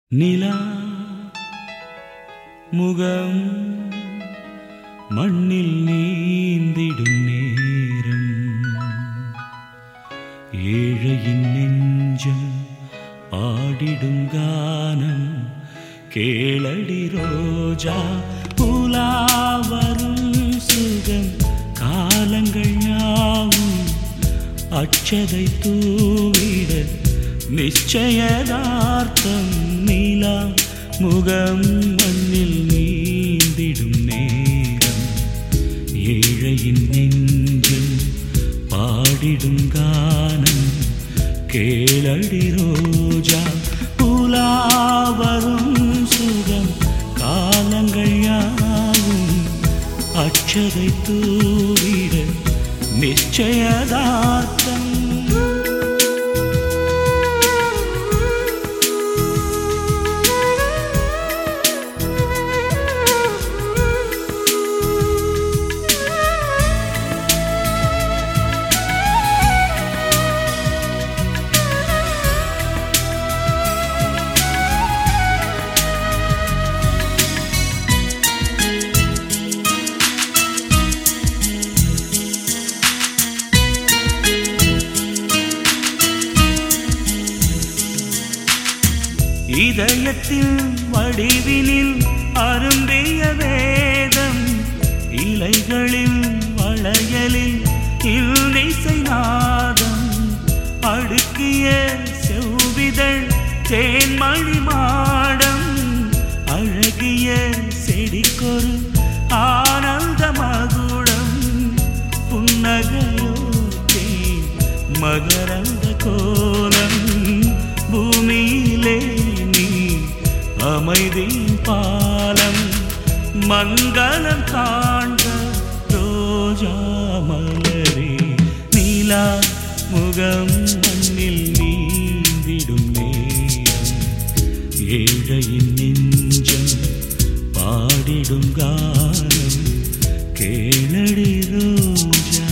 நிலா முகம் மண்ணில் நீந்திடும் நேரம் ஏழையின் நெஞ்சம் ஆடிடும் கானம் கேளடி ரோஜா புலாவரும் சுகம் காலங்கள் யாவும் அச்சதை தூவிட நிச்சயதார்த்தம் நீலா முகம் மண்ணில் நீந்திடும் நேரம் ஏழையின் நெஞ்சம் பாடிடும் கானம் கேளடி ரோஜா புலாவரும் சுகம் காலங்கள் யாவும் அச்சதை தூவிட நிச்சயதார்த்தம் இதயத்தில் வடிவினில் அரும்பிய வேதம் இலைகளில் வளையலில் இல்லிசை நாதம் அடுக்கிய செவ்விதழ் தேன்மணி மாடம் அழகிய செடிக்கொரு ஆனந்த மகுடம் புன்னகையோ தேன் மகரந்த கோலம் பூமியிலே நீ அமைதி பாலம் மங்களம் காண்க ரோஜா மலரே நீலா முகம் மண்ணில் நீந்திடும் நேரம் ஏழையின் நெஞ்சம் பாடிடும் கானம் கேளடி ரோஜா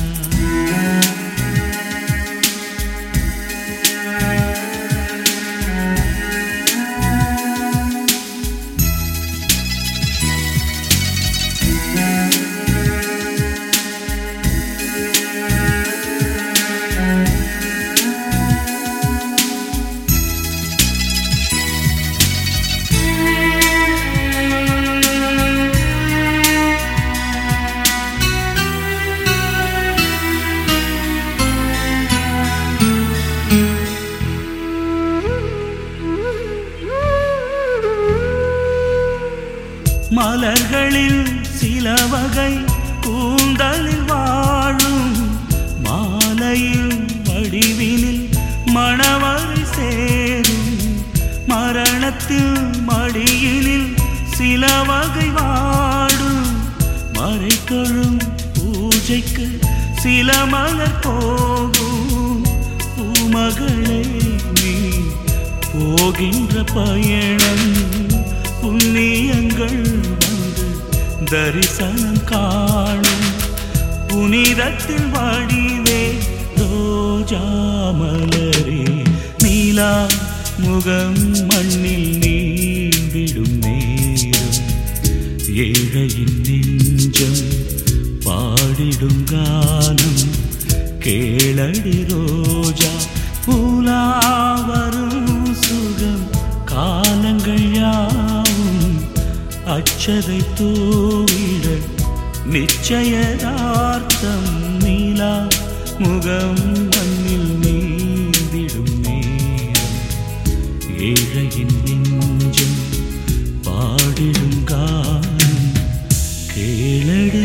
மலர்களில் சில வகை கூந்தலில் வாழும் மாலையில் வடிவினில் மணவரை சேரும் மரணத்தில் மடியினில் சில வகை வாடும் மறைத்தொழும் பூஜைக்கு சில மலர் போகும் பூமகளே நீ போகின்ற பயணம் புண்ணியங்கள் வந்து தரிசனம் காணும் புனிதத்தில் வடிவே ரோஜா மலரே நீலா முகம் மண்ணில் நீந்திடும் நேரம் ஏழையின் நெஞ்சம் பாடிடும் கானம் கேளடி ரோஜா புலாவரும் சுகம் காலங்கள் யாவும் அச்சதை தூவிட நிச்சயதார்த்தம் நீலா முகம் மண்ணில் நீந்திடும் நேரம் ஏழையின் நெஞ்சம் பாடிடும் காலம் கேளடி